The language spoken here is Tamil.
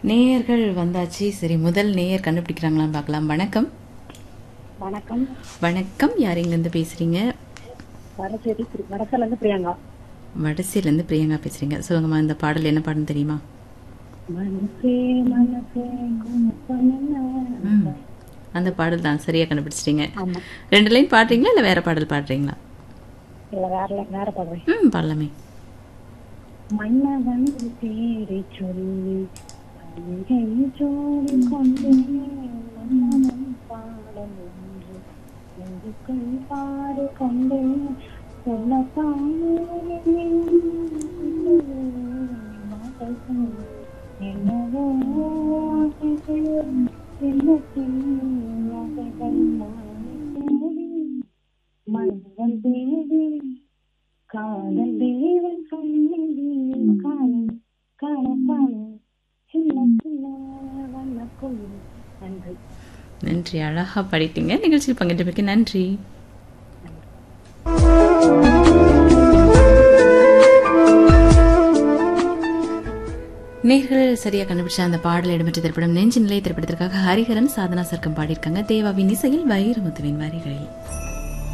நேயர்கள் வந்தாச்சு சரி முதல் நேயர் கண்டுபிடிக்கிறாங்களான்னு பார்க்கலாம் வணக்கம் வணக்கம் வணக்கம் யார் இங்கேருந்து பேசுறீங்க வடசேரி திரு- வடசேல இருந்து பிரியங்கா வடசேலேருந்து பிரியங்கா பேசுறீங்க சொல்லுங்கம்மா இந்த பாடல் என்ன பாடல் தெரியுமா மனசே மனசே குணப்பமென்ன? ம் அந்த பாடல் தான் சரியா கண்டுபிடிச்சிட்டீங்க ஆமா ரெண்டு லைன் பாடுறீங்களா இல்லை வேற பாடல் பாடுறீங்களா இல்ல வேற வேற பாடுறேன் ம் பாடலாமே மன்னவன் பேரை சொல்லி அங்கை ஜோடி கொண்டு மன்னவன் பாடல் ஒன்று நெஞ்சுக்குள் பாடு கொண்டு சொல்லத்தான் என்னவோ ஆசைகள் எண்ணத்தில் ஆசைகள் மாறி மன்னவன் தேடி காதல் தேவன் சொன்னது காணும் காண காணும் சின்ன சின்ன வண்ணக்குள் நன்றி நன்றி அழகா பாடிட்டீங்க நிகழ்ச்சியில் பங்கேற்றமைக்கு நன்றி நேர்கள் சரியா கண்டுபிடிச்ச அந்த பாடல் இடம்பெற்ற திரைப்படம் நெஞ்சு நிலை திரைப்படத்திற்காக ஹரிஹரன் சாதனா சர்க்கம் பாடியிருக்காங்க தேவாவின் இசையில் வைரமுத்துவின் வரிகளில்